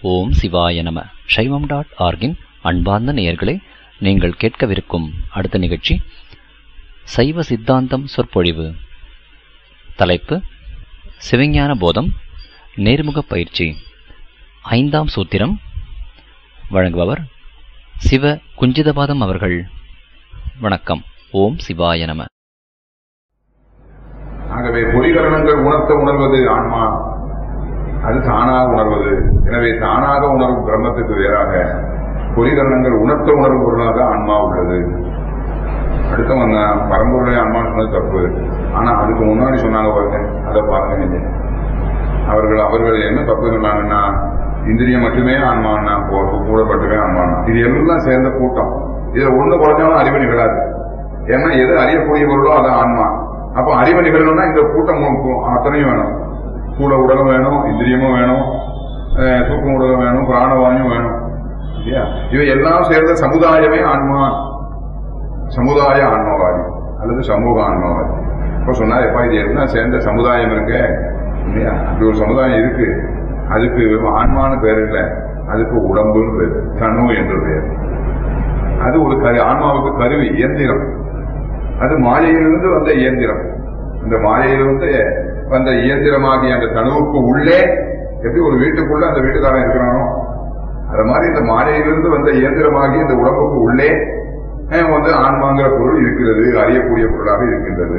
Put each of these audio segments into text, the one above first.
ஓம் சிவாய நம சைவம் டாட் ஆர்கின் அன்பார்ந்த நேயர்களே நீங்கள் கேட்கவிருக்கும் அடுத்த நிகழ்ச்சி சைவ சித்தாந்தம் சொற்பொழிவு தலைப்பு சிவஞான போதம் நேர்முக பயிற்சி ஐந்தாம் சூத்திரம் வழங்குபவர் சிவ குஞ்சிதபாதம் அவர்கள் வணக்கம் ஓம் சிவாய நம ஆகவே பொறிகரணங்கள் உணர்த்த உணர்வது ஆன்மா அது தானாக உணர்வது எனவே தானாக உணரும் பிரம்மத்துக்கு வேறாக பொறிகரணங்கள் உணர்த்த உணரும் பொருளாக ஆன்மா உள்ளது அடுத்தவன் தான் பரம்பொருளை ஆன்மா சொன்னது தப்பு ஆனா அதுக்கு முன்னாடி சொன்னாங்க பாருங்க அதை பாருங்க நீங்க அவர்கள் அவர்கள் என்ன தப்பு சொன்னாங்கன்னா இந்திரியம் மட்டுமே ஆன்மான்னா கூடப்பட்டுமே ஆன்மானா இது எல்லாம் சேர்ந்த கூட்டம் இதுல ஒண்ணு குறைஞ்சாலும் அறிவு நிகழாது ஏன்னா எது அறியக்கூடிய பொருளோ அது ஆன்மா அப்ப அறிவு நிகழணும்னா இந்த கூட்டம் மு- அத்தனையும் வேணும் கூட உடலும் வேணும் இந்திரியமும் வேணும் அஹ் தூக்கம் உடலும் வேணும் பிராணவாயும் வேணும் இல்லையா இவை எல்லாம் சேர்ந்த சமுதாயமே ஆன்மா சமுதாய ஆன்மவாதி அல்லது சமூக ஆன்மவாதி இப்ப சொன்னா எப்பா இது எல்லாம் சேர்ந்த சமுதாயம் இருக்கு இல்லையா அப்படி ஒரு சமுதாயம் இருக்கு அதுக்கு ஆன்மான்னு பேர் இல்ல அதுக்கு உடம்புன்னு பேர் தனு என்று பெயர் அது ஒரு கரு ஆன்மாவுக்கு கருவி இயந்திரம் அது மாயையிலிருந்து வந்த இயந்திரம் இந்த மாயையிலிருந்து வந்த இயந்திரமாகிய அந்த தனுவுக்கு உள்ளே எப்படி ஒரு வீட்டுக்குள்ள அந்த வீட்டுக்காரன் இருக்கிறானோ அது மாதிரி இந்த மாயையிலிருந்து வந்த இயந்திரமாகி இந்த உடம்புக்கு உள்ளே அஹ், வந்து ஆன்மாங்கிற பொருள் இருக்கிறது அறியக்கூடிய பொருளாக இருக்கின்றது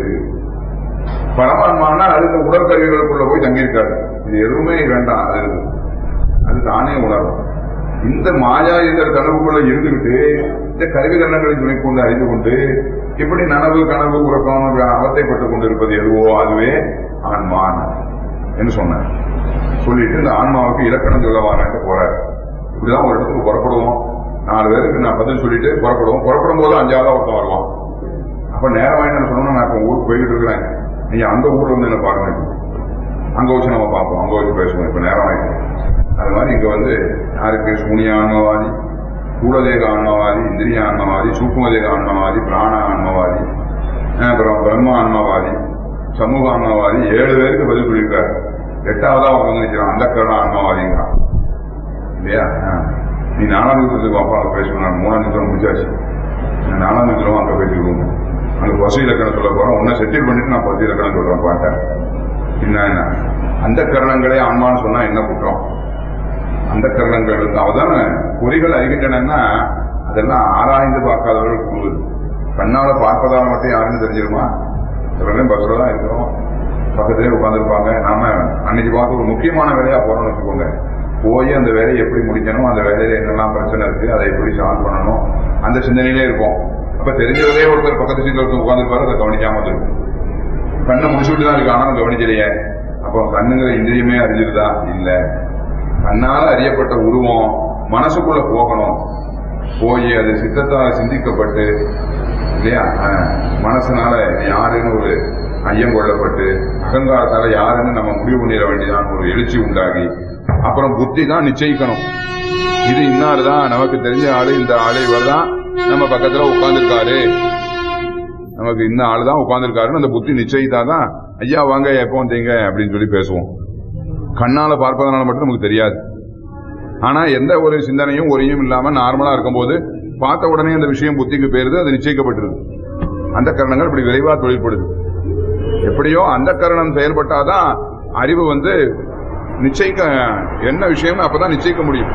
பரமான்மானா அது இந்த உடற்கருவிகளுக்குள்ள போய் தங்கியிருக்காது இது எதுவுமே வேண்டாம் அது அது தானே உணரும் இந்த மாயா என்ற கனவுக்குள்ள இருந்துகிட்டு இந்த கருவி கண்ணங்களை துணை கொண்டு அறிந்து கொண்டு இப்படி நனவு கனவு உறக்கம் அவத்தைப்பட்டுக் கொண்டிருப்பது எதுவோ அதுவே ஆன்மான் என்று சொன்னார் சொல்லிட்டு இந்த ஆன்மாவுக்கு இலக்கணம் சொல்ல வாரேன்ட்டு போறாரு இப்படிதான் ஒரு இடத்துக்கு புறப்படுவோம் நாலு பேருக்கு நான் பதில் சொல்லிட்டு புறப்படுவோம் புறப்படும் போது அஞ்சாவது ஒருத்தன் வருவான் அப்ப நேரம் என்ன சொல்லணும் நான் இப்ப ஊருக்கு போயிட்டு இருக்கிறேன் நீங்க அந்த ஊர்ல வந்து என்ன பாருங்க அங்க வச்சு நம்ம பார்ப்போம் அங்க வச்சு பேசுவோம் இப்ப நேரம் ஆயிட்டு அது மாதிரி இங்க வந்து யாருக்கு சூனிய ஆன்மவாதி கூடதேக ஆன்மவாதி இந்திரிய ஆன்மவாதி சூக்மதேக ஆன்மவாதி பிராண ஆன்மவாதி அஹ் அப்புறம் பிரம்ம ஆன்மவாதி சமூக ஆன்மவாதி ஏழு பேருக்கு பதில் சொல்லியிருக்காரு எட்டாவதா அவங்க வந்து நிற்கிறான் அந்த கருண ஆன்மவாதிங்கிறான் இல்லையா அஹ். நீ நாலாம் நிமிஷத்துக்கு அப்பா பேசணும் நான் மூணாம் நிமிஷம் முடிச்சாச்சு நான் நாலாம் நிமிஷம் அங்க பேசிடுவோம் அங்க பசு இலக்கணம் சொல்ல போறோம் உன்னை செட்டில் பண்ணிட்டு நான் பசு இலக்கணம் சொல்றேன் பாட்டேன் என்ன என்ன அந்த கரணங்களே ஆன்மான்னு சொன்னா என்ன குற்றம் அந்த கரணங்கள் அவதான பொறிகள் அறிகின்றன அதெல்லாம் ஆராய்ந்து பார்க்காதவர்கள் கூறுவது கண்ணால பார்ப்பதால மட்டும் யாருன்னு தெரிஞ்சிருமா இவரெல்லாம் பஸ்ல தான் இருக்கிறோம் பக்கத்திலே உட்காந்துருப்பாங்க நாம அன்னைக்கு பார்த்து ஒரு முக்கியமான வேலையா போறோம்னு வச்சுக்கோங்க போய் அந்த வேலையை எப்படி முடிக்கணும் அந்த வேலையில என்னெல்லாம் பிரச்சனை இருக்கு அதை எப்படி சால்வ் பண்ணணும் அந்த சிந்தனையிலே இருப்போம் அப்ப தெரிஞ்சவரே ஒருத்தர் பக்கத்து சீட்ல ஒருத்தர் உட்காந்துருப்பாரு அதை கவனிக்காம இருக்கும் கண்ணை முடிச்சுட்டு தான் இருக்கு ஆனாலும் கவனிக்கலையே அப்போ கண்ணுங்கிற இந்திரியமே அறிஞ்சிருதா இல்ல கண்ணால அறியப்பட்ட உருவம் மனசுக்குள்ள போகணும் போய் அது சித்தத்தால் சிந்திக்கப்பட்டு இல்லையா அஹ், மனசுனால யாருன்னு ஒரு ஐயம் கொள்ளப்பட்டு அகங்காரத்தால யாருன்னு நம்ம முடிவு பண்ணிட வேண்டியதான் ஒரு எழுச்சி உண்டாகி அப்புறம் புத்தி தான் நிச்சயிக்கணும் இது இன்னாருதான் நமக்கு தெரிஞ்ச ஆளு இந்த ஆளு இவர் தான் நம்ம பக்கத்துல உட்கார்ந்துருக்காரு நமக்கு இந்த ஆளு தான் உட்கார்ந்துருக்காருன்னு அந்த புத்தி நிச்சயித்தாதான் ஐயா வாங்க எப்போ வந்தீங்க அப்படின்னு சொல்லி பேசுவோம் கண்ணால பார்ப்பதனால மட்டும் நமக்கு தெரியாது ஆனா எந்த ஒரு சிந்தனையும் ஒரியும் இல்லாம நார்மலா இருக்கும்போது பார்த்த உடனே அந்த விஷயம் புத்திக்கு போயிருது அது நிச்சயிக்கப்பட்டிருது அந்த கரணங்கள் இப்படி விரைவா தொழில்படுது எப்படியோ அந்த கரணம் செயல்பட்டாதான் அறிவு வந்து நிச்சயிக்க என்ன விஷயம்னு அப்பதான் நிச்சயிக்க முடியும்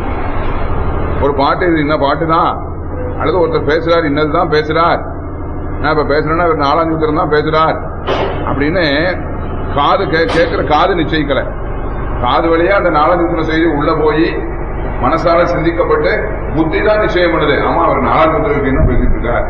ஒரு பாட்டு இது இந்த பாட்டு தான் அல்லது ஒருத்தர் பேசுறார் இன்னதுதான் பேசுறார் நான் இப்ப பேசுறேன்னா இவர் நாலாம் சூத்திரம் தான் பேசுறார் அப்படின்னு காது கே- கேட்கிற காது நிச்சயிக்கல காது வழியா அந்த நாலாம் சூத்திரம் செய்தி உள்ள போய் மனசால சிந்திக்கப்பட்டு புத்தி தான் நிச்சயம் பண்ணுது ஆமா அவர் நாலாம் சூத்திரத்துக்கு என்ன பேசிட்டு இருக்கார்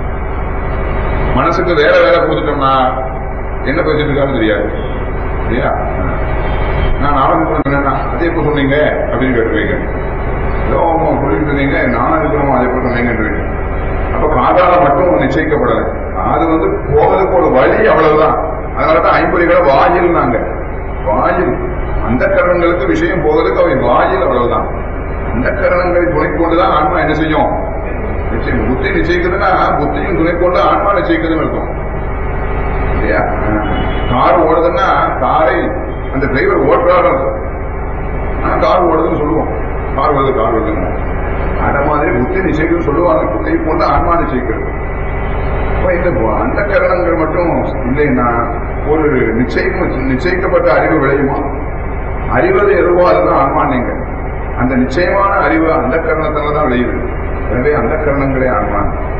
மனசுக்கு வேற வேலை கொடுத்துட்டோம்னா என்ன பேசிட்டு இருக்காருன்னு தெரியாது இல்லையா நான் நாலாம் சூத்திரம் சொன்னேன்னா அதே எப்போ சொன்னீங்க அப்படின்னு கேட்டுருவீங்க ஏதோ அவங்க சொல்லிட்டு இருந்தீங்க நானும் இருக்கிறோம் அதே போல சொன்னீங்கன்றீங்க அப்ப காதால மட்டும் நிச்சயிக்கப்படலை அது வந்து போவதற்கு ஒரு வழி அவ்வளவுதான் அதனாலதான் ஐம்பொறிகளை வாயில் நாங்க வாயில் அந்த கரணங்களுக்கு விஷயம் போவதற்கு அவை வாயில் அவ்வளவுதான் அந்த கரணங்களை துணை கொண்டுதான் ஆன்மா என்ன செய்யும் நிச்சயம் புத்தி நிச்சயிக்குதுன்னா புத்தியும் துணை கொண்டு ஆன்மா நிச்சயிக்குதுன்னு இருக்கும் இல்லையா கார் ஓடுதுன்னா காரை அந்த டிரைவர் ஓட்டுறாரு கார் ஓடுதுன்னு சொல்லுவோம் கால் வருது கால் வருதுங்க அந்த மாதிரி புத்தி நிச்சயிக்கிறது சொல்லுவாங்க புத்தியை கொண்டு ஆன்மா நிச்சயிக்கிறது அப்ப இந்த அந்த கரணங்கள் மட்டும் இல்லைன்னா ஒரு நிச்சயம் நிச்சயிக்கப்பட்ட அறிவு விளையுமா அறிவது எதுவோ அதுதான் ஆன்மா நீங்க அந்த நிச்சயமான அறிவு அந்த கரணத்துல தான் விளையுது எனவே அந்த கரணங்களே ஆன்மா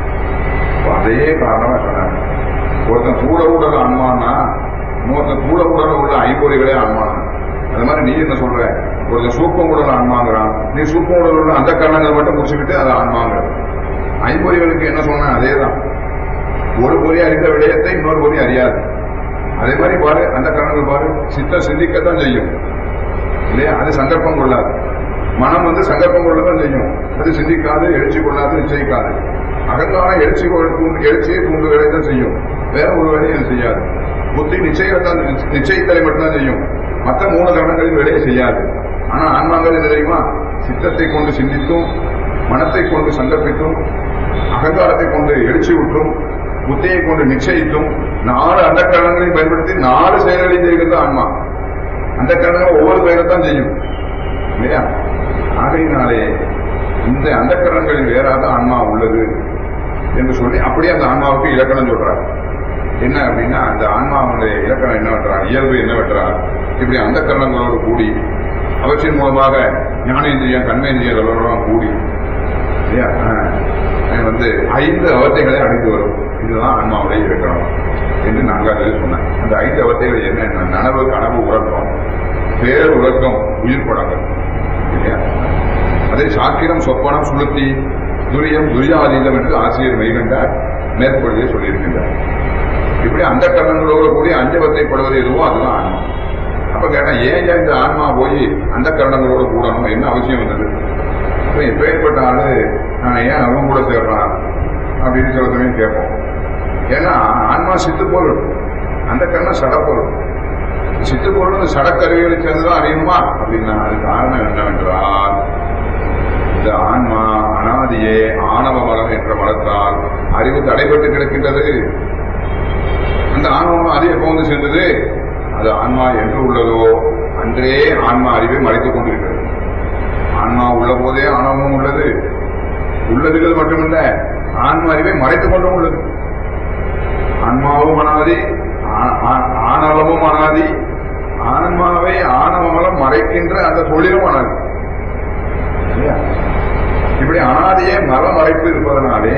அப்ப அதே காரணமா சொன்னாங்க ஒருத்தன் சூட உடல் ஆன்மான்னா இன்னொருத்தன் சூட உடல உள்ள ஐம்பொறிகளே ஆன்மா அது மாதிரி நீ என்ன சொல்ற ஒருத்தன் சூப்பம் உடல் ஆன்மாங்கிறான் நீ சூப்பம் உடல் உள்ள அந்த கரணங்கள் மட்டும் முடிச்சுக்கிட்டு அது ஆன்மாங்கிற ஐம்பொறிகளுக்கு என்ன சொன்ன அதேதான் ஒரு பொறி அறிந்த விடயத்தை இன்னொரு பொறி அறியாது அதே மாதிரி பாரு அந்த கரணங்கள் பாரு சித்த சிந்திக்கத்தான் செய்யும் இல்லையா அது சங்கல்பம் கொள்ளாது மனம் வந்து சங்கல்பம் கொள்ளதான் செய்யும் அது சிந்திக்காது எழுச்சி கொள்ளாது நிச்சயிக்காது அகங்காரம் எழுச்சி கொள்~ தூண்டு எழுச்சியை தூண்டு வேலை தான் செய்யும் வேற ஒரு வேலையை அது செய்யாது புத்தி நிச்சயத்தான் நிச்சயித்தலை மட்டும்தான் செய்யும் மற்ற மூணு கரணங்களின் வேலையை செய்யாது ஆனா ஆன்மாங்கள் என்ன தெரியுமா சித்தத்தை கொண்டு சிந்தித்தும் மனத்தை கொண்டு சங்கல்பித்தும் அகங்காரத்தை கொண்டு எழுச்சி விட்டும் புத்தியை கொண்டு நிச்சயித்தும் நாலு அந்த கரணங்களையும் பயன்படுத்தி நாலு செயல்களையும் செய்கிறது ஆன்மா அந்த கரணங்கள் ஒவ்வொரு செயலைத்தான் செய்யும் இல்லையா ஆகையினாலே இந்த அந்த கரணங்களில் வேறாத ஆன்மா உள்ளது என்று சொல்லி அப்படியே அந்த ஆன்மாவுக்கு இலக்கணம் சொல்றார் என்ன அப்படின்னா அந்த ஆன்மாவுடைய இலக்கணம் என்னவென்றால் இயல்பு என்னவென்றால் இப்படி அந்த கரணங்களோடு கூடி அவற்றின் மூலமாக ஞானேந்திரியம் கண்மேந்திரியம் இதெல்லாம் கூடி இல்லையா ஆஹ், அது வந்து ஐந்து அவத்தைகளை அடைந்து வரும் இதுதான் ஆன்மாவுடைய இலக்கணம் என்று நாங்கள் அதில் சொன்னேன் அந்த ஐந்து அவத்தைகள் என்னென்ன நனவு கனவு உறக்கம் பேர் உறக்கம் உயிர் படங்கள் இல்லையா அதை சாக்கிரம் சொப்பனம் சுளுத்தி துரியம் துரியாதீதம் என்று ஆசிரியர் மெய்கண்டார் மேற்கொள்கையை சொல்லியிருக்கின்றார் இப்படி அந்த கரணங்களோடு கூடி அஞ்சவத்தைப்படுவது எதுவோ அதுதான் ஆன்மா அப்ப கேட்டேன் ஏன் ஏன் இந்த ஆன்மா போய் அந்த கரணங்களோடு கூடணும் என்ன அவசியம் வந்தது இப்ப எப்பேற்பட்ட ஆளு நான் ஏன் அவன் கூட சேர்றான் அப்படின்னு சில சமயம் கேட்போம் ஏன்னா ஆன்மா சித்து பொருள் அந்த கரணம் சடப்பொருள் சித்து பொருள் சடக்கருவிகளை சேர்ந்துதான் அறியணுமா அப்படின்னா அது காரணம் என்னவென்றால் இந்த ஆன்மா அனாதியே ஆணவ மலம் என்ற மலத்தால் அறிவு தடைபட்டு கிடக்கின்றது அந்த ஆன்மா அது எப்போ வந்து சேர்ந்தது அது ஆன்மா என்று உள்ளதோ அன்றே ஆன்மா அறிவை மறைத்துக் கொண்டிருக்கிறது ஆன்மா உள்ள போதே ஆணவமும் உள்ளது உள்ளதுகள் மட்டுமல்ல ஆன்மா அறிவை மறைத்துக் கொண்டும் உள்ளது ஆன்மாவும் அனாதி ஆ- ஆ- ஆணவமும் அனாதி ஆன்மாவை ஆணவமலம் மறைக்கின்ற அந்த தொழிலும் அனாதி இல்லையா? இப்படி அனாதியே மலமறைப்பு இருப்பதனாலே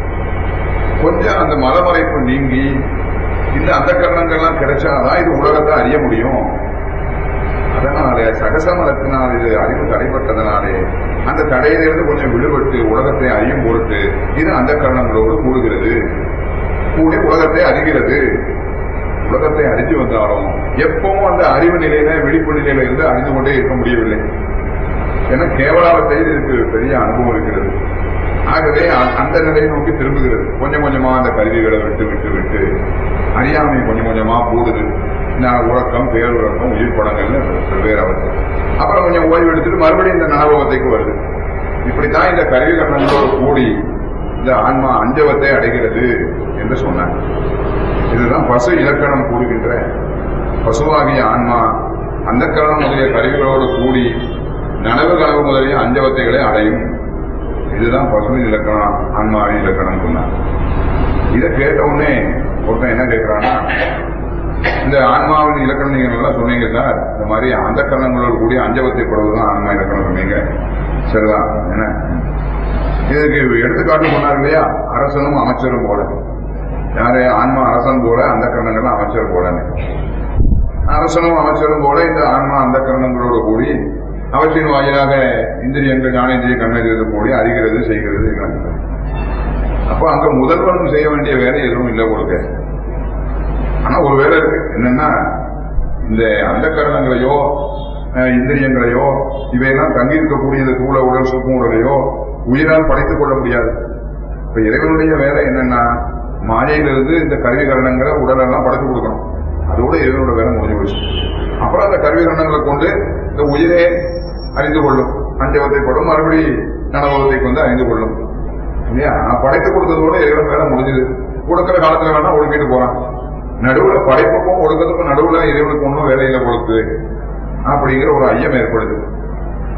கொஞ்சம் அந்த மலமறைப்பு நீங்கி இந்த அந்த கரணங்கள்லாம் கிடைச்சாதான் இது உலகத்தை அறிய முடியும் அதனாலே சகசமலத்தினால் இது அறிவு தடைப்பட்டதனாலே அந்த தடையிலிருந்து கொஞ்சம் விடுபட்டு உலகத்தை அறியும் பொருட்டு இது அந்த கரணங்களோடு கூடுகிறது கூடி உலகத்தை அறிகிறது உலகத்தை அறிஞ்சு வந்தாலும் எப்பவும் அந்த அறிவு நிலையில விழிப்பு நிலையில இருந்து அறிந்து கொண்டே இருக்க முடியவில்லை ஏன்னா கேவலாவத்தையில் இதுக்கு பெரிய அனுபவம் இருக்கிறது ஆகவே அ- அந்த நிலையை நோக்கி திரும்புகிறது கொஞ்சம் கொஞ்சமா அந்த கருவிகளை விட்டு விட்டு விட்டு அறியாமை கொஞ்சம் கொஞ்சமா கூடுது நான் உறக்கம் பேருறக்கம் உயிர் படங்கள்னு வெவ்வேறு அவர்கள் அப்புறம் கொஞ்சம் ஓய்வு எடுத்துட்டு மறுபடியும் இந்த ஞாபகத்தைக்கு வருது இப்படித்தான் இந்த கருவி கண்ணங்களோடு கூடி இந்த ஆன்மா அஞ்சவத்தை அடைகிறது என்று சொன்னார் இதுதான் பசு இலக்கணம் கூறுகின்ற பசுவாகிய ஆன்மா அந்த கரணம் முதலிய கருவிகளோடு கூடி நனவு கனவு முதலிய அஞ்சவத்தைகளை அடையும் இதுதான் பசுவின் இலக்கணம் ஆன்மாவின் இலக்கணம் சொன்னார் இதை கேட்ட உடனே ஒருத்தன் என்ன கேட்கிறான்னா இந்த ஆன்மாவின் இலக்கணம் நீங்க நல்லா சொன்னீங்க சார் இந்த மாதிரி அந்த கரணங்களோடு கூடி அஞ்சவத்தை படுவதுதான் ஆன்மா இலக்கணம் சொன்னீங்க சரிதான் என்ன இதுக்கு எடுத்துக்காட்டு சொன்னார் இல்லையா அரசனும் அமைச்சரும் போல யாரு ஆன்மா அரசன் போல அந்த கரணங்கள்லாம் அமைச்சர் போலன்னு அரசனும் அமைச்சரும் போல இந்த ஆன்மா அந்த கரணங்களோடு கூடி அவற்றின் வாயிலாக இந்திரியங்கள் ஞானேந்திரிய கண்ணெதிரது கூடி அறிகிறது செய்கிறது எல்லாம் அப்போ அங்க முதல்வனும் செய்ய வேண்டிய வேலை எதுவும் இல்லை உங்களுக்கு ஆனா ஒரு வேலை இருக்கு என்னன்னா இந்த அந்த கரணங்களையோ அஹ், இந்திரியங்களையோ இவையெல்லாம் தங்கியிருக்கக்கூடிய இந்த தூள உடல் சுக்கும் உடலையோ உயிரால் படைத்துக் கொள்ள முடியாது இப்ப இறைவனுடைய வேலை என்னன்னா மாயையிலிருந்து இந்த கருவி கரணங்களை உடலெல்லாம் படைத்து கொடுக்கணும் அதோட இறைவனோட வேலை முடிஞ்சு போச்சு அப்புறம் அந்த கருவி கரணங்களை கொண்டு இந்த உயிரே அறிந்து கொள்ளும் அஞ்சவத்தை படும் மறுபடி நனவத்தை கொண்டு அறிந்து கொள்ளும் இல்லையா நான் படைத்து கொடுத்ததோட இறைவன் வேலை முடிஞ்சது கொடுக்கிற காலத்துல வேணா ஒழுங்கிட்டு போறான் நடுவுல படைப்புக்கும் ஒடுக்கிறதுக்கும் நடுவுல இறைவனுக்கு ஒன்றும் வேலையில கொடுத்து அப்படிங்கிற ஒரு ஐயம் ஏற்படுது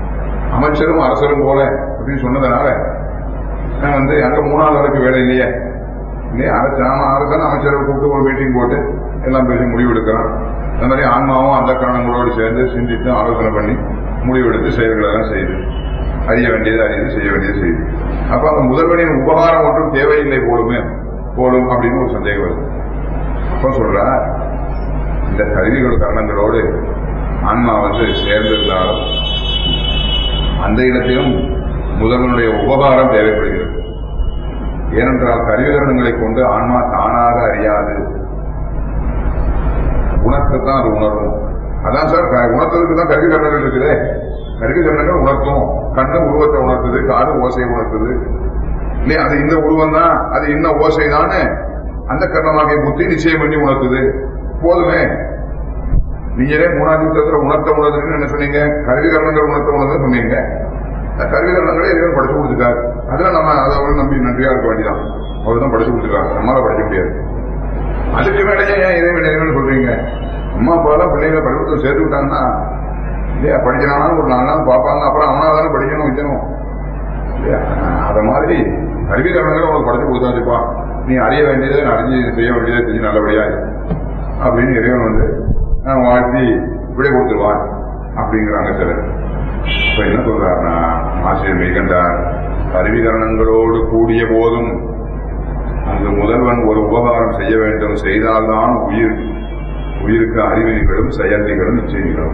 அமைச்சரும் அரசரும் போல அப்படின்னு சொன்னதுனால நான் வந்து அங்க மூணாவது வரைக்கும் வேலை இல்லையே இல்லையா அரசு ஆமா அரசன் அமைச்சரை கூப்பிட்டு ஒரு மீட்டிங் போட்டு எல்லாம் பேசி முடிவு எடுக்கிறான் அந்த மாதிரி ஆன்மாவும் அந்த காரணங்களோடு சேர்ந்து சிந்தித்து ஆலோசனை பண்ணி முடிவெடுத்து செயல்களை எல்லாம் செய்யுது அறிய வேண்டியது அறியுது செய்ய வேண்டியது செய்யுது அப்ப அந்த முதல்வனின் உபகாரம் ஒன்றும் தேவையில்லை போலுமே போலும் அப்படின்னு ஒரு சந்தேகம் வருது அப்ப சொல்றா இந்த கருவிகள் காரணங்களோடு ஆன்மா வந்து சேர்ந்திருந்தாலும் அந்த இடத்திலும் முதல்வனுடைய உபகாரம் தேவைப்படுகிறது ஏனென்றால் கருவிகரணங்களை கொண்டு ஆன்மா தானாக அறியாது உணர்த்தத்தான் அது உணரும் அதான் சார் க- உணர்த்ததுக்கு தான் கருவிகரணங்கள் இருக்குது கருவிகரணங்கள் உணர்த்தும் கண்ணு உருவத்தை உணர்த்துது காது ஓசையை உணர்த்துது இல்லையா அது இந்த உருவம் தான் அது இன்ன ஓசை தானே அந்த கர்ணமாகிய புத்தி நிச்சயம் பண்ணி உணர்த்துது போதுமே நீங்களே மூணாவது யுத்தத்துல உணர்த்த உணர்த்துன்னு என்ன சொன்னீங்க கருவிகரணங்கள் உணர்த்த உணர்ந்து சொன்னீங்க அந்த கருவிகரணங்களே இறைவன் படிச்சு கொடுத்துட்டார் அதுல நம்ம அதை அவரை நம்பி நன்றியா இருக்க வேண்டியதான் அவர் தான் படிச்சு கொடுத்துருக்காரு நம்மளால படிக்க முடியாது அதுக்கு மேலேயே ஏன் இறைவன் இறைவன் சொல்றீங்க அம்மா அப்பா எல்லாம் பிள்ளைங்களை படிப்பு சேர்த்து விட்டாங்கன்னா இல்லையா படிக்கிறானாலும் ஒரு நாலு நாள் பார்ப்பாங்க அப்புறம் அவனால தானே படிக்கணும் வைக்கணும் இல்லையா அத மாதிரி கருவிகரணங்களை உனக்கு படிச்சு கொடுத்தாச்சுப்பா நீ அறிய வேண்டியதை நான் அறிஞ்சு செய்ய வேண்டியதை செஞ்சு நல்லபடியா இரு. அப்படின்னு இறைவன் வந்து நான் வாழ்த்தி விடை கொடுத்துருவான் அப்படிங்கிறாங்க சிலர் இப்ப என்ன சொல்றாருன்னா ஆசிரியர் மெய்கண்டார் கருவிகரணங்களோடு கூடிய போதும் அங்கு முதல்வன் ஒரு உபகாரம் செய்ய வேண்டும் செய்தால்தான் உயிர் உயிருக்கு அறிவினிகளும் செயல்களும் நிச்சயிகளும்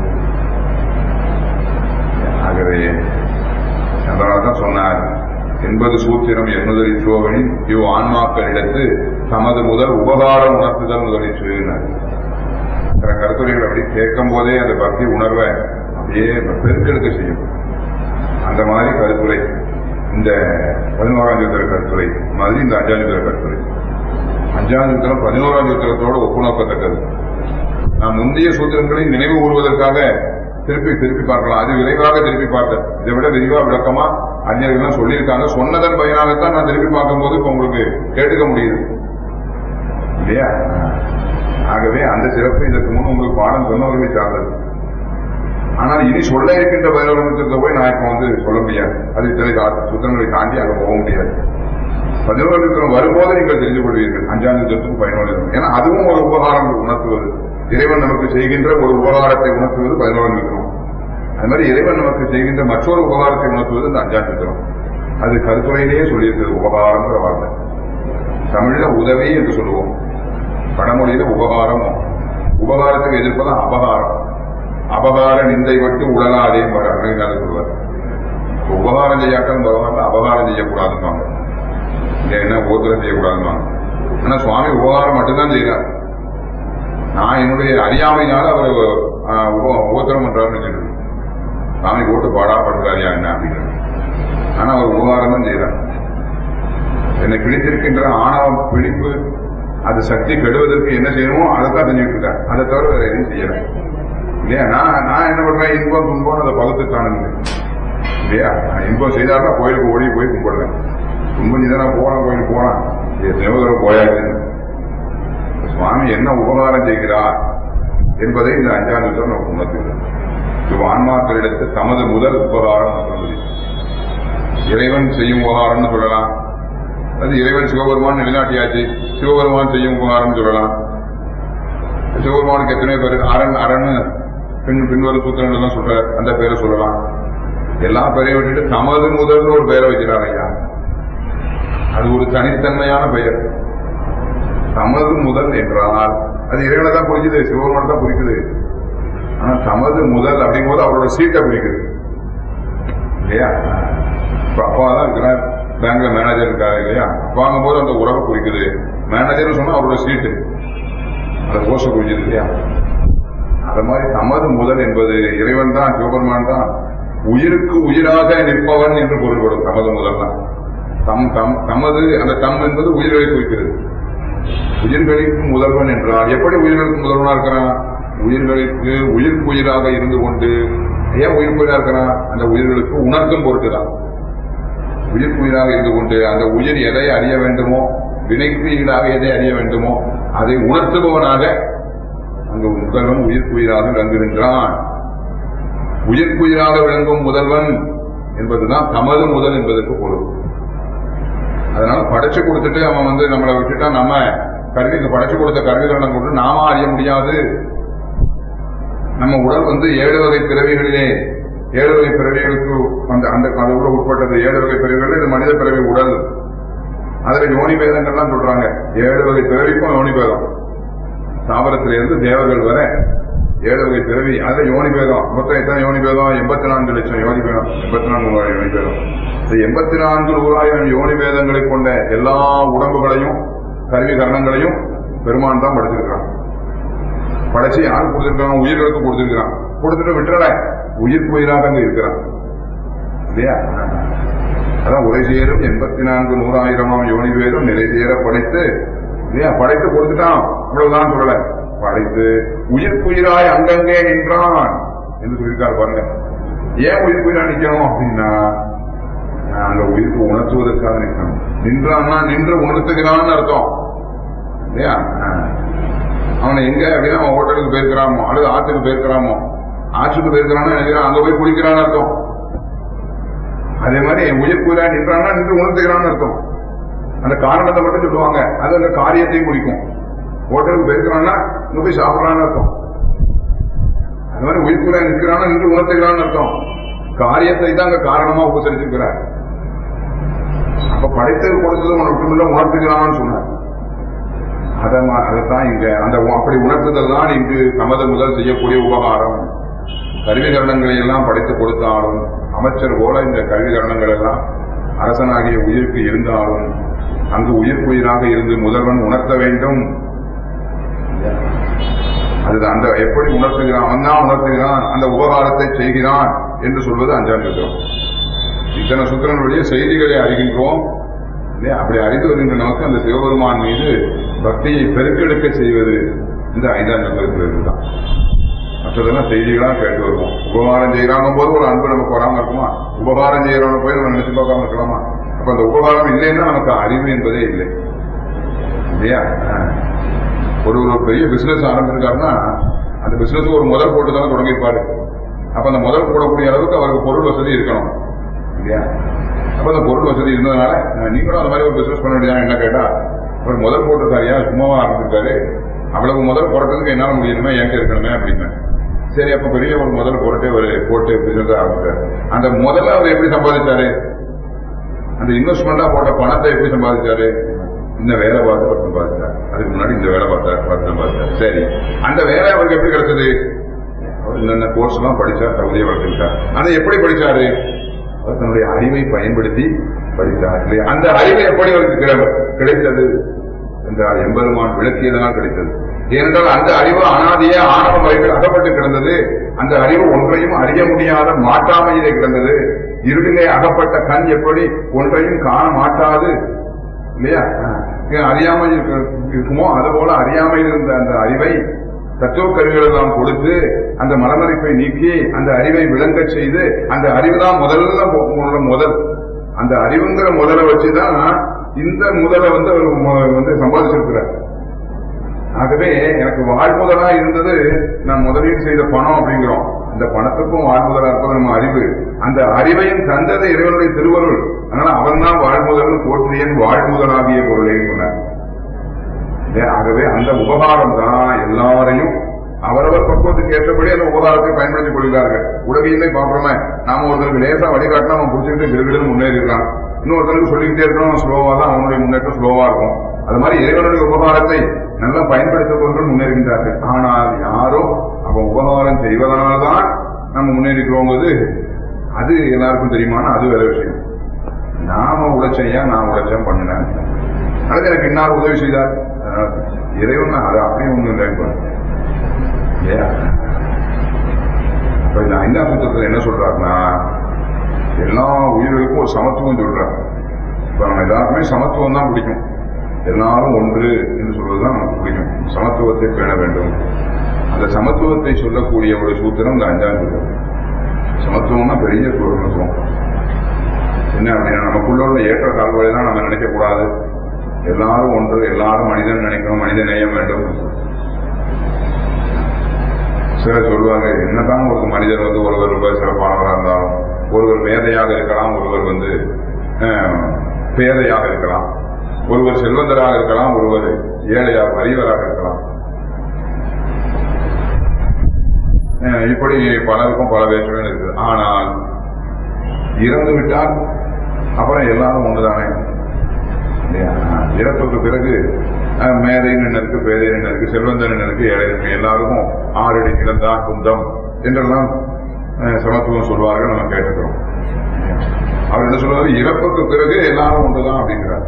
ஆகவே அதனால்தான் சொன்னார் என்பது சூத்திரம் எண்ணுதலின் சோவனின் இவ் ஆன்மாக்களிடத்து தமது முதல் உபகாரம் உணர்த்துதல் முதலில் சொல்லினார் சில கருத்துரைகள் அப்படி கேட்கும் போதே அந்த பக்தி உணர்வை அப்படியே பெருக்கெடுக்க செய்யும் அந்த மாதிரி கருத்துரை இந்த பதினோராம் சூத்திர கருத்துரை மாதிரி இந்த அஞ்சாம் சூத்திர கருத்துரை அஞ்சாம் சூத்திரம் பதினோராம் சூத்திரத்தோடு ஒப்புநோக்கத்தக்கது நாம் முந்தைய சூத்திரங்களை நினைவு கூறுவதற்காக திருப்பி திருப்பி பார்க்கலாம் அது விரைவாக திருப்பி பார்த்தேன் இதை விட விரிவா விளக்கமா அறிஞர்கள்லாம் சொல்லியிருக்காங்க சொன்னதன் பயனாகத்தான் நான் திருப்பி பார்க்கும்போது இப்ப உங்களுக்கு கேட்டுக்க முடியுது இல்லையா ஆகவே அந்த சிறப்பு இதற்கு முன் உங்களுக்கு பாடம் சொன்னவர்களை சார்ந்தது ஆனால் இனி சொல்ல இருக்கின்ற பதினோரு நிமிஷத்தை போய் நான் இப்ப வந்து சொல்ல முடியாது அது இத்தனை கா- சுத்தங்களை தாண்டி அங்க போக முடியாது பதினோரு நிமிஷம் வரும்போது நீங்கள் தெரிந்து கொள்வீர்கள் அஞ்சாம் நிமிஷத்துக்கு பதினோரு நிமிஷம் ஏன்னா அதுவும் ஒரு உபகாரம் உணர்த்துவது இறைவன் நமக்கு செய்கின்ற ஒரு உபகாரத்தை உணர்த்துவது பதினோரு நிமிஷம் அது மாதிரி இறைவன் நமக்கு செய்கின்ற மற்றொரு உபகாரத்தை உணர்த்துவது இந்த அஞ்சாம் நிமிஷம் அது கருத்துறையிலேயே சொல்லியிருக்கிறது உபகாரம்ங்கிற வார்த்தை தமிழ்ல உதவி என்று சொல்லுவோம் வடமொழியில உபகாரம் உபகாரத்துக்கு எதிர்ப்பதான் அபகாரம் அபகார நிந்தை விட்டு உடலாதே அருணகிரிநாதர் சொல்வார் உபகாரம் செய்யாட்டம் பகவான் அபகாரம் செய்யக்கூடாதுன்னு இங்க என்ன உபத்திரம் செய்யக்கூடாதுன்னு ஆனா சுவாமி உபகாரம் மட்டும்தான் செய்யறார் நான் என்னுடைய அறியாமையினால அவர் உபத்திரம் பண்றாருன்னு சொல்லுது சாமி போட்டு பாடா பண்றாரியா என்ன அப்படின்னு ஆனா அவர் உபகாரம் தான் செய்யறார் என்னை பிடித்திருக்கின்ற ஆணவம் பிடிப்பு அது சக்தி கெடுவதற்கு என்ன செய்யணுமோ அதை தான் செஞ்சுட்டு இருக்கார் அதை தவிர வேற எதையும் செய்யல இல்லையா நான் நான் என்ன பண்றேன் இன்பம் துன்பம் அதை பகுத்து காணுங்க இல்லையா நான் இன்பம் செய்தாருன்னா கோயிலுக்கு ஓடி போய் கும்பிடுறேன் துன்பம் நீதானா போலாம் கோயிலுக்கு போலாம் எத்தனையோ தடவை போயாச்சு சுவாமி என்ன உபகாரம் செய்கிறார் என்பதை இந்த அஞ்சாம் நிமிஷம் நமக்கு உணர்த்துகிறது இவ் ஆன்மாக்களிடத்து தமது முதல் உபகாரம் சொல்வது இறைவன் செய்யும் உபகாரம்னு சொல்லலாம் அது இறைவன் சிவபெருமான் நிலைநாட்டியாச்சு சிவபெருமான் செய்யும் உபகாரம் சொல்லலாம் சிவபெருமானுக்கு எத்தனை பேர் அரண் அரண் பின் பின்வரும் சூத்திரங்கள் எல்லாம் சொல்ற அந்த பேரை சொல்லலாம் எல்லா பேரையும் விட்டுட்டு தமது முதல்னு ஒரு பெயரை வைக்கிறார் ஐயா அது ஒரு தனித்தன்மையான பெயர் தமது முதல் என்றால் அது இறைவனை தான் குறிக்குது சிவபெருமான் தான் குறிக்குது ஆனா தமது முதல் அப்படிங்கும்போது அவரோட சீட்டை குறிக்குது இல்லையா இப்ப அப்பா தான் இருக்கிறார் பேங்க்ல மேனேஜர் இருக்காரு இல்லையா அப்பாங்கும் போது அந்த உறவை குறிக்குது மேனேஜர் சொன்னா அவரோட சீட்டு அந்த கோஷ குறிக்குது இல்லையா அது மாதிரி தமது முதல் என்பது இறைவன் தான் சிவபெருமான் தான் உயிருக்கு உயிராக நிற்பவன் என்று பொருள்படும் தமது முதல் தான் தம் தம் தமது அந்த தம் என்பது உயிர்களை குறிக்கிறது உயிர்களுக்கு முதல்வன் என்றால் எப்படி உயிர்களுக்கு முதல்வனா இருக்கிறான் உயிர்களுக்கு உயிருக்கு உயிராக இருந்து கொண்டு ஏன் உயிருக்கு உயிரா இருக்கிறான் அந்த உயிர்களுக்கு உணர்த்தும் பொருட்டுதான் உயிருக்கு உயிராக இருந்து கொண்டு அந்த உயிர் எதை அறிய வேண்டுமோ வினைக்கு ஈடாக எதை அறிய வேண்டுமோ அதை உணர்த்துபவனாக அங்கு முதல்வன் உயிருக்கு உயிராக விளங்குகின்றான் உயிர்க்குயிராக விளங்கும் முதல்வன் என்பதுதான் தமது முதல் என்பதற்கு பொருள் அதனால படைச்சு கொடுத்துட்டு அவன் வந்து நம்மளை விட்டுட்டா நம்ம கருவி படைச்சு கொடுத்த கருவிகளை கொண்டு நாம அறிய முடியாது நம்ம உடல் வந்து ஏழு வகை பிறவிகளிலே ஏழு வகை பிறவிகளுக்கு அந்த அந்த அதுக்குள்ள உட்பட்டது ஏழு வகை பிறவிகள் இது மனித பிறவி உடல் அதுல யோனி பேதங்கள்லாம் சொல்றாங்க ஏழு வகை பிறவிக்கும் யோனி பேதம் தாவரத்திலிருந்து தேவர்கள் வரை ஏழு வகை பிறவி அதுல யோனி பேதம் மொத்தம் எத்தனை யோனி பேதம் எண்பத்தி நான்கு லட்சம் யோனி பேதம் எண்பத்தி நான்கு நூறாயிரம் யோனி பேதம் இந்த எண்பத்தி நான்கு நூறாயிரம் யோனி பேதங்களை கொண்ட எல்லா உடம்புகளையும் கருவி கரணங்களையும் பெருமான் தான் படைச்சிருக்கிறான் படைச்சு யாருக்கு கொடுத்திருக்கான் உயிர்களுக்கு கொடுத்திருக்கிறான் கொடுத்துட்டு விட்டுறல உயிர் உயிராக அங்க இருக்கிறான் இல்லையா அதான் உரை சேரும் எண்பத்தி நான்கு நூறாயிரமாம் யோனி பேரும் நிலை சேர படைத்து இல்லையா படைத்து கொடுத்துட்டான் அவ்வளவுதான் சொல்லல படைத்து உயிர்க்குயிராய் அங்கங்கே நின்றான் என்று சொல்லியிருக்காரு பாருங்க ஏன் உயிர்க்குயிரா நிக்கணும் அப்படின்னா அந்த உயிர்ப்பு உணர்த்துவதற்காக நிற்கணும் நின்றான்னா நின்று உணர்த்துகிறான்னு அர்த்தம் இல்லையா அவனை எங்க அப்படின்னா அவன் ஹோட்டலுக்கு போயிருக்கிறாமோ அல்லது ஆற்றுக்கு போயிருக்கிறாமோ ஆற்றுக்கு போயிருக்கிறான்னு நினைக்கிறான் அங்க போய் குளிக்கிறான்னு அர்த்தம் அதே மாதிரி உயிர்க்குயிரா நின்றான்னா நின்று உணர்த்துகிறான்னு அர்த்தம் அந்த காரணத்தை மட்டும் சொல்லுவாங்க அது அந்த காரியத்தையும் குறிக்கும் ஹோட்டலுக்கு போயிருக்கிறான்னா இங்க போய் சாப்பிடறான்னு அர்த்தம் அது மாதிரி உயிர்க்குயிரா நிற்கிறான்னா நின்று உணர்த்துகிறான்னு அர்த்தம் காரியத்தை தான் அங்க காரணமா உபசரிச்சிருக்கிறார் அப்ப படைத்தது கொடுத்தது உனக்கு மட்டும் உணர்த்துகிறான்னு சொன்னார் அதை அதைத்தான் இங்க அந்த அப்படி உணர்த்துதல் தான் இங்கு நமது முதல் செய்யக்கூடிய உபகாரம் கருவிகரணங்களை எல்லாம் படைத்து கொடுத்தாலும் அமைச்சர் போல இந்த கருவிகரணங்கள் எல்லாம் அரசனாகிய உயிருக்கு இருந்தாலும் அங்கு உயிர்க்குயிராக இருந்து முதல்வன் உணர்த்த வேண்டும் அது அந்த எப்படி உணர்த்துகிறான் அவன் தான் உணர்த்துகிறான் அந்த உபகாரத்தை செய்கிறான் என்று சொல்வது அஞ்சாம் சூத்திரம் இத்தனை சூத்திரங்களுடைய செய்திகளை அறிகின்றோம் இல்லையா அப்படி அறிந்து வருகின்ற நமக்கு அந்த சிவபெருமான் மீது பக்தியை பெருக்கெடுக்க செய்வது இந்த ஐந்தாம் சூத்திரத்தில் தான் மற்றதெல்லாம் செய்திகளா கேட்டு வருவோம் உபகாரம் செய்யறாங்க போது ஒரு அன்பு நமக்கு வராம இருக்குமா உபகாரம் செய்யறவன போய் நம்ம நினைச்சு பார்க்காம இருக்கலாமா அப்ப அந்த உபகாரம் இல்லைன்னா நமக்கு அறிவு என்பதே இல்லை இல்லையா ஒரு ஒரு பெரிய பிசினஸ் ஆரம்பிச்சிருக்காருன்னா அந்த பிசினஸ் ஒரு முதல் போட்டு தானே தொடங்கியிருப்பாரு அப்ப அந்த முதல் போடக்கூடிய அளவுக்கு அவருக்கு பொருள் வசதி இருக்கணும் இல்லையா அப்ப அந்த பொருள் வசதி இருந்ததுனால நீங்களும் அந்த மாதிரி ஒரு பிசினஸ் பண்ண வேண்டியதா என்ன கேட்டா அவர் முதல் போட்டிருக்காரியா சும்மாவா ஆரம்பிச்சிருக்காரு அவ்வளவு முதல் போடுறதுக்கு என்னால முடியணுமே என்கிட்ட இருக்கணுமே அப்படின்னு சரி அப்ப பெரிய ஒரு முதல் போட்டு ஒரு போட்டு பிசினஸ் ஆரம்பிச்சாரு அந்த முதல்ல அவர் எப்படி சம்பாதிச்சாரு அந்த இன்வெஸ்ட்மெண்டா போட்ட பணத்தை எப்படி சம்பாதிச்சாரு இந்த வேலை பார்த்து அவர் சம்பாதிச்சார் அதுக்கு முன்னாடி இந்த வேலை பார்த்தார் பார்த்து சம்பாதிச்சார் சரி அந்த வேலை அவருக்கு எப்படி கிடைச்சது அவர் என்னென்ன கோர்ஸ் எல்லாம் படிச்சார் தகுதியை வளர்த்துக்கிட்டார் அதை எப்படி படிச்சாரு அவர் தன்னுடைய அறிவை பயன்படுத்தி படித்தார் இல்லையா அந்த அறிவு எப்படி அவருக்கு கிடைத்தது என்றால் எம்பெருமான் விளக்கியதனால் கிடைத்தது ஏனென்றால் அந்த அறிவு அனாதியே ஆணவ வரைகள் அகப்பட்டு கிடந்தது அந்த அறிவு ஒன்றையும் அறிய முடியாத மாட்டாமையிலே கிடந்தது இருளிலே அகப்பட்ட கண் எப்படி ஒன்றையும் காண மாட்டாது இல்லையா அறியாமை இருக்குமோ அதுபோல அறியாமையில் இருந்த அந்த அறிவை தத்துவ கருவிகள் எல்லாம் கொடுத்து அந்த மலமறிப்பை நீக்கி அந்த அறிவை விளங்க செய்து அந்த அறிவு தான் முதல்ல முதல் அந்த அறிவுங்கிற முதலை வச்சுதான் இந்த முதலை வந்து அவர் வந்து சம்பாதிச்சிருக்கிறார் ஆகவே எனக்கு வாழ்முதலா இருந்தது நான் முதலீடு செய்த பணம் அப்படிங்கிறோம் அந்த பணத்துக்கும் வாழ்முதலா இருப்பது நம்ம அறிவு அந்த அறிவையும் தந்தது இறைவனுடைய திருவருள் அதனால அவன் தான் வாழ்முதல் போற்றியன் வாழ்முதலாகிய பொருளை சொன்னார் ஆகவே அந்த உபகாரம் தான் எல்லாரையும் அவரவர் பக்குவத்துக்கு ஏற்றபடி அந்த உபகாரத்தை பயன்படுத்திக் கொள்கிறார்கள் உலகையிலே பார்க்கிறோமே நாம ஒருத்தருக்கு லேசா வழிகாட்டினா அவன் புடிச்சுக்கிட்டு கிருகிடு முன்னேறி இருக்கான் இன்னொருத்தருக்கு சொல்லிக்கிட்டே இருக்கணும் ஸ்லோவா தான் அவனுடைய முன்னேற்றம் ஸ்லோவா இருக்கும் அது மாதிரி இறைவனுடைய உபகாரத்தை நல்லா பயன்படுத்தவர்கள் முன்னேறுகின்றார்கள் ஆனால் யாரோ அவன் உபகாரம் செய்வதனால்தான் நம்ம முன்னேறிக்கிறோங்கிறது அது எல்லாருக்கும் தெரியுமானா அது வேற விஷயம் நாம உழைச்சையா நான் உழைச்சேன் பண்ணினேன் அது எனக்கு இன்னார் உதவி செய்தார் இறைவன் அது அப்படியே ஒண்ணு இல்லை இல்லையா இப்ப இந்த ஐந்தாம் சூத்திரத்தில் என்ன சொல்றாருன்னா எல்லா உயிர்களுக்கும் ஒரு சமத்துவம் சொல்றாரு இப்ப நம்ம எல்லாருக்குமே சமத்துவம் தான் பிடிக்கும் எல்லாரும் ஒன்று என்று சொல்வதுதான் நமக்கு பிடிக்கும் சமத்துவத்தை பேண வேண்டும் அந்த சமத்துவத்தை சொல்லக்கூடிய ஒரு சூத்திரம் இந்த அஞ்சாம் சூத்திரம் சமத்துவம்னா பெரிய சமத்துவம் என்ன அப்படின்னா நமக்குள்ள உள்ள ஏற்ற தாழ்வுகளெல்லாம் நம்ம நினைக்க கூடாது எல்லாரும் ஒன்று எல்லாரும் மனிதன் நினைக்கணும் மனித நேயம் வேண்டும் சிலர் சொல்லுவாங்க என்னதான் ஒரு மனிதர் வந்து ஒருவர் ரொம்ப சிறப்பானவராக இருந்தாலும் ஒருவர் மேதையாக இருக்கலாம் ஒருவர் வந்து அஹ், பேதையாக இருக்கலாம் ஒருவர் செல்வந்தராக இருக்கலாம் ஒருவர் ஏழையாக வறியவராக இருக்கலாம் அஹ், இப்படி பலருக்கும் பல வேற்றுமைகள் இருக்குது ஆனால் இறந்து விட்டால் அப்புறம் எல்லாரும் ஒண்ணுதானே இல்லையா? இறப்புக்கு பிறகு அஹ், மேதைன்னு இருக்கு பேதைன்னு இருக்கு செல்வந்தன் இருக்கு ஏழை இருக்கு எல்லாருக்கும் ஆறடி கிடந்தான் குந்தம் என்றெல்லாம் அஹ், சமத்துவம் சொல்வார்கள் நம்ம கேட்டுக்கிறோம் அவர் என்ன சொல்றாரு இறப்புக்கு பிறகு எல்லாரும் ஒன்றுதான் அப்படிங்கிறார்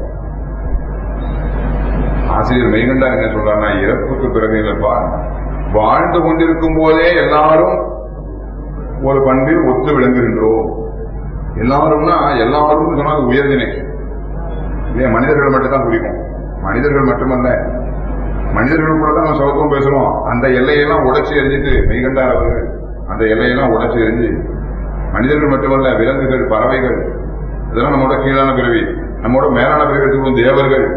ஆசிரியர் மெய்கண்டா என்ன சொல்றாருன்னா இறப்புக்கு பிறகு இல்லப்பா வாழ்ந்து கொண்டிருக்கும் போதே எல்லாரும் ஒரு பண்பில் ஒத்து விளங்குகின்றோம் எல்லாரும்னா எல்லாரும் சொன்னா அது உயர்தினை இல்லையா மனிதர்கள் மட்டும் தான் குறிக்கும் மனிதர்கள் மட்டுமல்ல மனிதர்கள் கூட தான் நம்ம சமத்துவம் பேசுறோம் அந்த எல்லையெல்லாம் உடைச்சு எரிஞ்சிட்டு மெய்கண்டார் அவர்கள் அந்த எல்லையெல்லாம் உடைச்சு எரிஞ்சு மனிதர்கள் மட்டுமல்ல விலங்குகள் பறவைகள் இதெல்லாம் நம்மளோட கீழான பிறவி நம்மோட மேலான பிறவி எடுத்துக்கணும் தேவர்கள்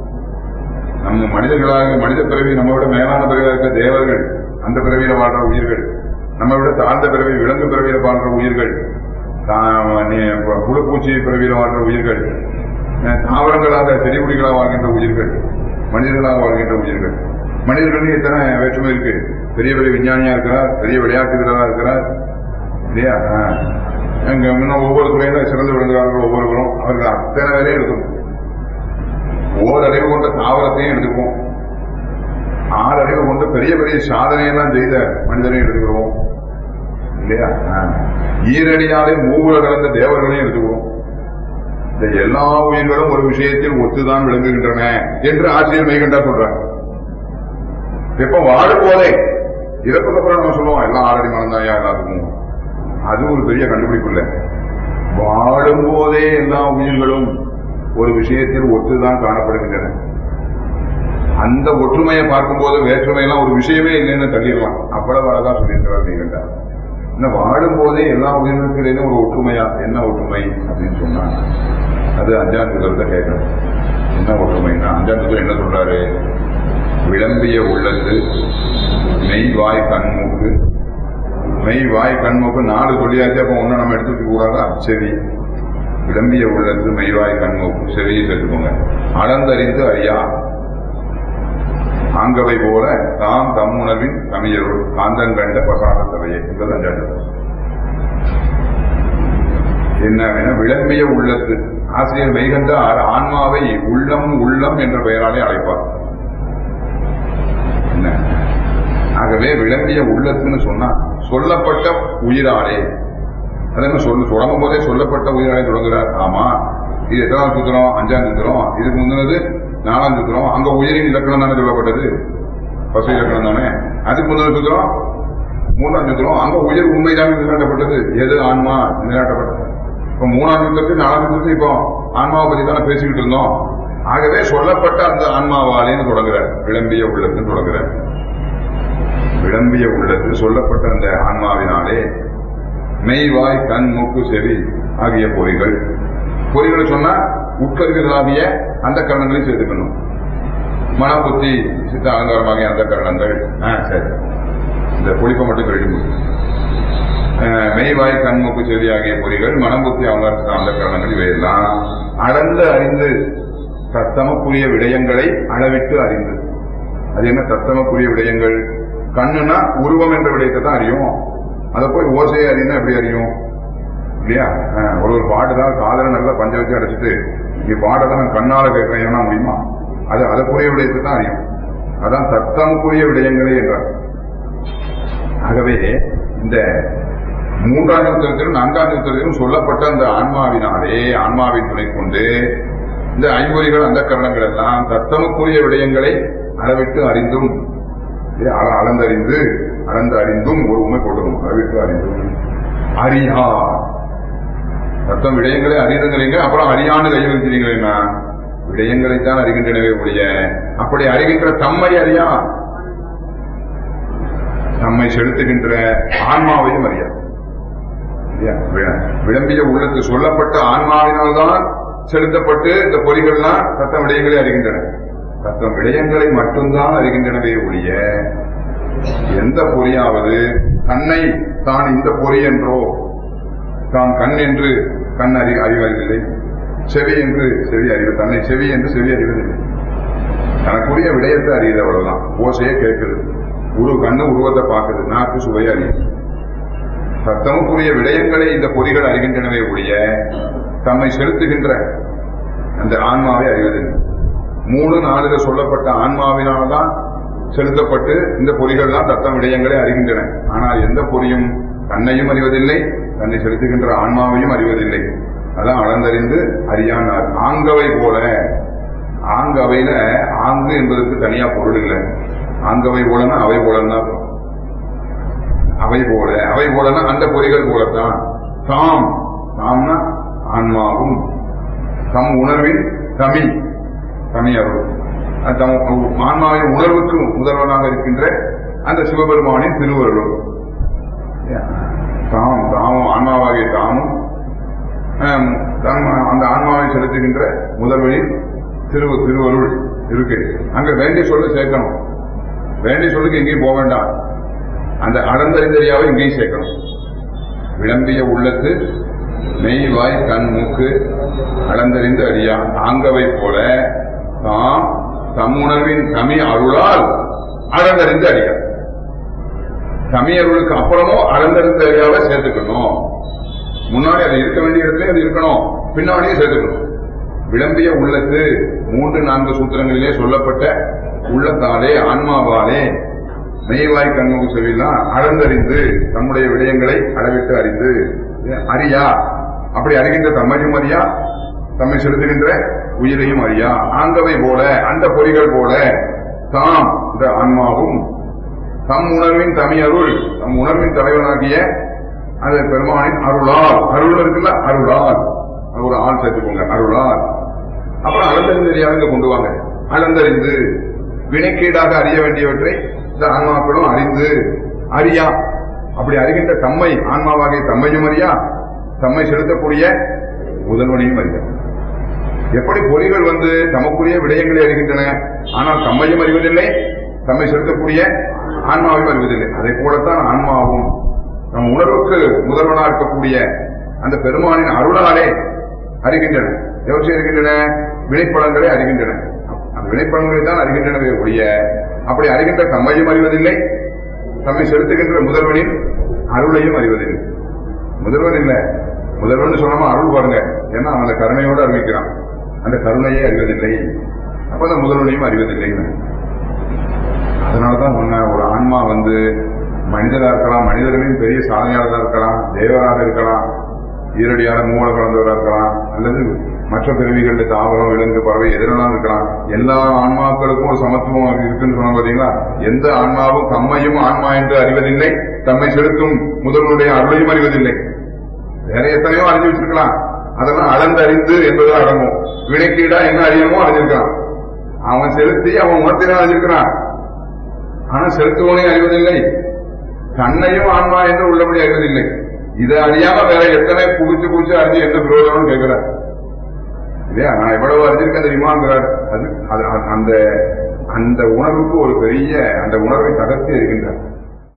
நம்ம மனிதர்களாக மனித பிறவி நம்ம விட மேலான பிறவியாக இருக்க தேவர்கள் அந்த பிறவியில வாழ்ற உயிர்கள் நம்ம விட தாழ்ந்த பிறவி விலங்கு பிறவியில வாழ்ற உயிர்கள் தா- நீ- பு- புழுப்பூச்சி பிறவியில வாழ்ற உயிர்கள் அஹ் தாவரங்களாக செடிகுடிகளாக வாழ்கின்ற உயிர்கள் மனிதர்களாக வாழ்கின்ற உயிர்கள் மனிதர்கள் எத்தனை வேற்றுமை இருக்கு பெரிய பெரிய விஞ்ஞானியா இருக்கிறார் பெரிய விளையாட்டு வீரரா இருக்கிறார் இல்லையா ஆஹ். அங்க இன்னும் ஒவ்வொரு துறையில சிறந்து விளங்குகிறார்கள் ஒவ்வொருவரும் அவர்கள் அத்தனை பேரையும் எடுக்கணும் ஓரறிவு கொண்ட தாவரத்தையும் எடுத்துக்குவோம் ஆறறிவு கொண்ட பெரிய பெரிய சாதனையெல்லாம் செய்த மனிதரையும் எடுத்துக்கிறோம் இல்லையா ஆஹ். ஈரடியாலே மூவுல கலந்த தேவர்களையும் எடுத்துக்குவோம் இந்த எல்லா உயிர்களும் ஒரு விஷயத்தில் ஒத்துதான் விளங்குகின்றன என்று ஆசிரியர் மெய்கண்டா சொல்றாங்க இப்ப வாழும் போதே இறப்புக்கு அப்புறம் நம்ம சொல்லுவோம் எல்லாம் ஆறடி மனந்தாயா எல்லாத்துக்கும் அது ஒரு பெரிய கண்டுபிடிப்பு இல்ல வாழும் போதே எல்லா உயிர்களும் ஒரு விஷயத்தில் ஒத்துதான் காணப்படுகின்றன அந்த ஒற்றுமையை பார்க்கும்போது வேற்றுமையெல்லாம் ஒரு விஷயமே இல்லைன்னு தள்ளிடலாம் அவ்வளவு அழகா சொல்லியிருக்கிறார் நீங்கண்டா இன்னும் வாழும் போதே எல்லா உயிர்களுக்கு இடையிலும் ஒரு ஒற்றுமையா என்ன ஒற்றுமை அப்படின்னு சொன்னா அது அஞ்சாம் புதத்தை கேட்கணும் என்ன ஒற்றுமைன்னா அஞ்சாம் புதர் என்ன சொல்றாரு விளம்பிய உள்ளது மெய் வாய் கண்மூக்கு மெய் வாய் கண்மூக்கு நாலு சொல்லியாச்சு அப்ப ஒண்ணு நம்ம எடுத்து வச்சுக்க கூடாதா சரி விளம்பிய உள்ளது மெய்வாய் கண்மூக்கு செவியை சேர்த்துக்கோங்க அளந்தறிந்து அறியா ஆங்கவை போல தாம் தம் உணர்வின் தமிழருள் காந்தங்கண்ட பசாத சபையே என்பது அஞ்சாண்டு என்ன அப்படின்னா விளம்பிய உள்ளத்து ஆசிரியர் மெய்கண்ட ஆ- ஆன்மாவை உள்ளம் உள்ளம் என்ற பெயராலே அழைப்பார் என்ன ஆகவே விளம்பிய உள்ளத்துன்னு சொன்னா சொல்லப்பட்ட உயிராலே அதே சொல்லு தொடங்கும் போதே சொல்லப்பட்ட உயிராலே தொடங்குறார் ஆமா இது எத்தனாம் சுத்திரம் அஞ்சாம் சுத்திரம் இதுக்கு முந்தினது நாலாம் சுத்திரம் அங்க உயிரின் இலக்கணம் தானே சொல்லப்பட்டது பசு இலக்கணம் தானே அதுக்கு முந்தின சுத்திரம் மூன்றாம் சுத்திரம் அங்க உயிர் உண்மைதான் நிலைநாட்டப்பட்டது எது ஆன்மா நிலைநாட்டப்பட்டது இப்ப மூணாம் சுத்திரத்துக்கு நாலாம் சுத்திரத்துக்கு இப்போ ஆன்மாவை பத்தி தானே பேசிக்கிட்டு இருந்தோம் ஆகவே சொல்லப்பட்ட அந்த ஆன்மாவாலேன்னு தொடங்குறார் விளம்பிய உள்ளத்துன்னு தொடங்குறார் விளம்பிய உள்ளது சொல்லப்பட்ட அந்த ஆன்மாவினாலே மெய் வாய் கண் மூக்கு செவி ஆகிய பொறிகள் பொறிகளை சொன்னா உட்கருவிகளாகிய அந்த கரணங்களையும் சேர்த்துக்கணும் மன புத்தி சித்த அலங்காரமாகிய அந்த கரணங்கள் ஆ, சரி இந்த பொழிப்பை மட்டும் கழிக்கும் மெய்வாய் கண் மூக்கு செவி ஆகிய பொறிகள் மனம் புத்தி அலங்கார அந்த கரணங்கள் இவையெல்லாம் அளந்து அறிந்து சத்தமக்குரிய விடயங்களை அளவிட்டு அறிந்து அது என்ன சத்தமக்குரிய விடயங்கள் கண்ணுனா உருவம் என்ற விடயத்தை தான் அறியும் அதை போய் ஓசையை அறியும்னா எப்படி அறியும் இல்லையா அஹ், ஒரு ஒரு பாடுதான் காதல நல்லா பஞ்ச வச்சு அடைச்சிட்டு நீ பாடதான் நான் கண்ணால கேட்கிறேன்னா முடியுமா அது அதற்குரிய விடயத்தை தான் அறியும் அதான் சத்தமுக்குரிய விடயங்களே என்றார் ஆகவே இந்த மூன்றாம் யுத்தத்திலும் நான்காம் யுத்தத்திலும் சொல்லப்பட்ட அந்த ஆன்மாவினாலே ஆன்மாவின் துணை கொண்டு இந்த ஐம்பொறிகள் அந்த கரணங்கள் எல்லாம் தத்தமுக்குரிய விடயங்களை அளவிட்டு அறிந்தும் இல்லையா? அள- அளந்தறிந்து அளந்து அறிந்தும் ஒரு உண்மை போடணும் அளவிட்டு அறிந்தும் அறியா தத்தம் விடயங்களை அறிந்துங்கிறீங்க அப்புறம் அறியான்னு கை வச்சிருக்கிறீங்களா விடயங்களைத்தான் அறிகின்றனவே ஒழிய அப்படி அறிகின்ற தம்மை அறியா நம்மை செலுத்துகின்ற ஆன்மாவையும் அறியாது இல்லையா? வி- விளம்பிய உள்ளத்து சொல்லப்பட்ட ஆன்மாவினால்தான் செலுத்தப்பட்டு இந்த பொறிகள்லாம் தத்தம் விடயங்களை அறிகின்றன தத்தம் விடயங்களை மட்டும்தான் அறிகின்றனவே ஒழிய எந்த பொறியாவது தன்னை தான் இந்த பொறி என்றோ தான் கண் என்று கண் அறி அறிவதில்லை செவி என்று செவி அறிவு தன்னை செவி என்று செவி அறிவதில்லை தனக்குரிய விடயத்தை அறியுது அவ்வளவுதான் ஓசையை கேட்குது உரு கண்ணு உருவத்தை பார்க்குது நாக்கு சுவையை அறியுது சத்தமுக்குரிய விடயங்களை இந்த பொறிகள் அறிகின்றனவே ஒழிய தம்மை செலுத்துகின்ற அந்த ஆன்மாவை அறிவதில்லை மூணு நாலுல சொல்லப்பட்ட ஆன்மாவினால்தான் செலுத்தப்பட்டு இந்த பொறிகள் தான் தத்தம் விடயங்களை அறிகின்றன ஆனால் எந்த பொறியும் தன்னையும் அறிவதில்லை தன்னை செலுத்துகின்ற ஆன்மாவையும் அறிவதில்லை அதான் அளந்தறிந்து அறியானார் ஆங்கவை போல ஆங்கவையில ஆங்கு என்பதற்கு தனியா பொருள் இல்லை ஆங்கவை போலன்னா அவை போலன்னா அவை போல அவை போலன்னா அந்த பொறிகள் போலத்தான் தாம் தாம்னா ஆன்மாவும் தம் உணர்வின் தமிழ் தமிழ் அருள் அது தம் ஆன்மாவின் உணர்வுக்கு முதல்வனாக இருக்கின்ற அந்த சிவபெருமானின் திருவருளும் தாம் தாமும் ஆன்மாவாகிய தாமும் ஆம், தம் அந்த ஆன்மாவை செலுத்துகின்ற முதல்வனின் திரு திருவருள் இருக்கு அங்க வேண்டிய சொல்ல சேர்க்கணும் வேண்டிய சொல்லுக்கு எங்கேயும் போக வேண்டாம் அந்த அடந்தறிந்தறியாவை இங்கேயும் சேர்க்கணும் விளம்பிய உள்ளத்து மெய் வாய் கண் மூக்கு அளந்தறிந்து அறியா ஆங்கவை போல தாம் தம் உணர்வின் தமிழ் அருளால் அளந்தறிந்து அறியா தமிழ் அருளுக்கு அப்புறமும் அளந்தறிந்து அறியாவை சேர்த்துக்கணும் முன்னாடி அது இருக்க வேண்டிய இடத்துல அது இருக்கணும் பின்னாடியே சேர்த்துக்கணும் விளம்பிய உள்ளத்து மூன்று நான்கு சூத்திரங்களிலே சொல்லப்பட்ட உள்ளத்தாலே ஆன்மாவாலே மெய்வாய் கண்முக செவிலாம் அளந்தறிந்து தம்முடைய விடயங்களை அளவிட்டு அறிந்து அறியா அப்படி அறிகின்ற தம்மையும் அறியா தம்மை செலுத்துகின்ற உயிரையும் அறியா ஆங்கவை போல அந்த பொறிகள் போல தாம் இந்த ஆன்மாவும் தம் உணர்வின் தமிழருள் தம் உணர்வின் தலைவனாகிய அந்த பெருமானின் அருளால் அருள் இருக்குல்ல அருளால் அது ஒரு ஆள் சேர்த்துக்கோங்க அருளால் அப்புறம் அளந்தறிந்து அறியாத கொண்டு வாங்க அளந்தறிந்து வினைக்கீடாக அறிய வேண்டியவற்றை இந்த ஆன்மாக்களும் அறிந்து அறியா அப்படி அறிகின்ற தம்மை ஆன்மாவாகிய தம்மையும் அறியா தம்மை செலுத்தக்கூடிய முதல்வனையும் அறியா எப்படி பொறிகள் வந்து தமக்குரிய விடயங்களை அறிகின்றன ஆனால் தம்மையும் அறிவதில்லை தம்மை செலுத்தக்கூடிய ஆன்மாவையும் அறிவதில்லை அதை போலத்தான் ஆன்மாவும் நம் உணர்வுக்கு முதல்வனா இருக்கக்கூடிய அந்த பெருமானின் அருளாலே அறிகின்றன எவற்றை அறிகின்றன வினைப்படங்களை அறிகின்றன அந்த வினைப்படங்களை தான் அறிகின்றனவே ஒழிய அப்படி அறிகின்ற தம்மையும் அறிவதில்லை தம்மை செலுத்துகின்ற முதல்வனின் அருளையும் அறிவதில்லை முதல்வன் இல்ல முதல்வன் சொல்லாம அருள் பாருங்க ஏன்னா அவன் அந்த கருணையோடு அறிவிக்கிறான் அந்த கருணையே அறிவதில்லை அப்ப அந்த முதல்வனையும் அறிவதில்லை அதனாலதான் சொன்ன ஒரு ஆன்மா வந்து மனிதரா இருக்கலாம் மனிதர்களின் பெரிய சாதனையாளராக இருக்கலாம் தேவராக இருக்கலாம் ஈரடியால மூல கலந்தவராக இருக்கலாம் அல்லது மற்ற பிறவிகளில் தாவரம் விலங்கு பறவை எதிரெல்லாம் இருக்கலாம் எல்லா ஆன்மாக்களுக்கும் ஒரு சமத்துவம் இருக்குன்னு சொன்ன பாத்தீங்களா எந்த ஆன்மாவும் தம்மையும் ஆன்மா என்று அறிவதில்லை தம்மை செலுத்தும் முதல்வனுடைய அருளையும் அறிவதில்லை வேற எத்தனையோ அறிஞ்சு வச்சிருக்கலாம் அதெல்லாம் அளந்தறிந்து என்பது அடங்கும் வினைக்கீடா என்ன அறியணுமோ அறிஞ்சிருக்கான் அவன் செலுத்தி அவன் உணர்த்தினா அறிஞ்சிருக்கிறான் ஆனா செலுத்துவனை அறிவதில்லை தன்னையும் ஆன்மா என்று உள்ளபடி அறிவதில்லை இதை அறியாம வேற எத்தனை புடிச்சு புடிச்சு அறிஞ்சு என்ன பிரயோஜனம் கேட்கிறார் இல்லையா நான் எவ்வளவு அறிஞ்சிருக்கேன் தெரியுமாங்கிறார் அது அது- அந்த அந்த உணர்வுக்கு ஒரு பெரிய அந்த உணர்வை தகர்த்தி இருக்கின்றார்